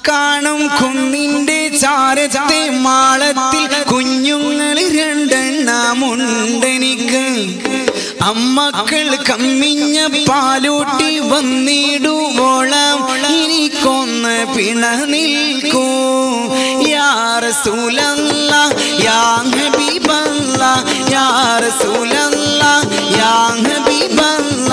ഇക്കാണും കുന്നിന്റെ ചാരത്തെ മാളത്തിൽ കുഞ്ഞുങ്ങൾ രണ്ടെണ്ണമുണ്ടെനിക്ക് അമ്മക്കൾ കമ്മിഞ്ഞ പാലൂട്ടി വന്നിടുവോളം എനിക്കൊന്ന് പിണ നിൽക്കൂ യാ റസൂലല്ല യാ ഹബീബല്ല യാ റസൂലല്ല യാ ഹബീബല്ല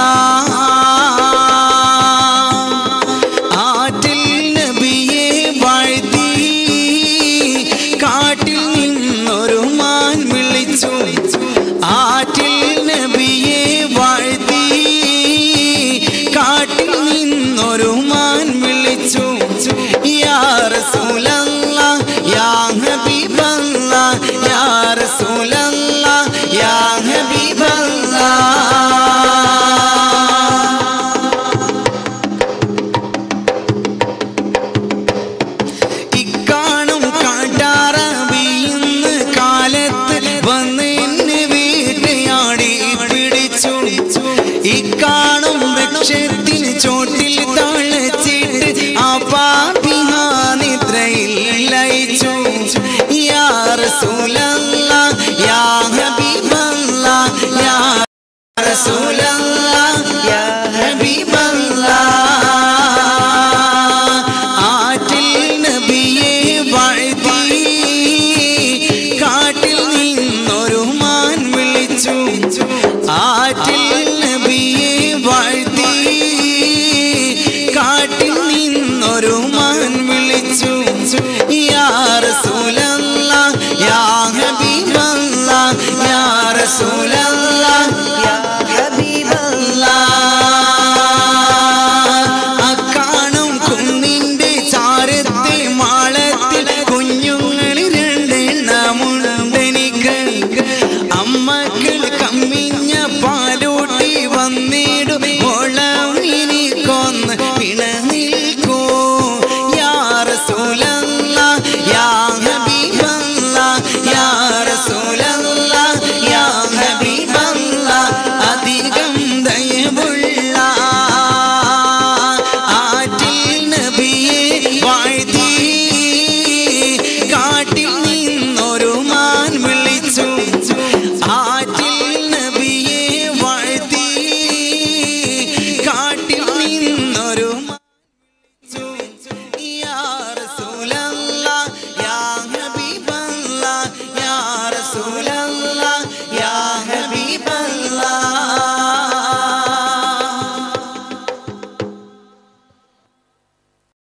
ആറ്റിൽ നബിയെ വാഴ്ത്തി കാട്ടിൽ നിന്നൊരു മാൻ വിളിച്ചു ആറ്റിൽ നബിയെ വാഴ്ത്തി കാട്ടിൽ നിന്നൊരു മാൻ വിളിച്ചു യാ റസൂലല്ല യാ ഹബീബല്ല യാ റസൂലല്ല യാ ഹബീബല്ല ഇക്കാണും കാട്ടാറബിന്ന് കാലത്ത് വന്ന് എന്നെ വേട്ടയാടി പിടിച്ചു ഇക്കാണും വൃക്ഷത്തിന് ചോട്ടിൽ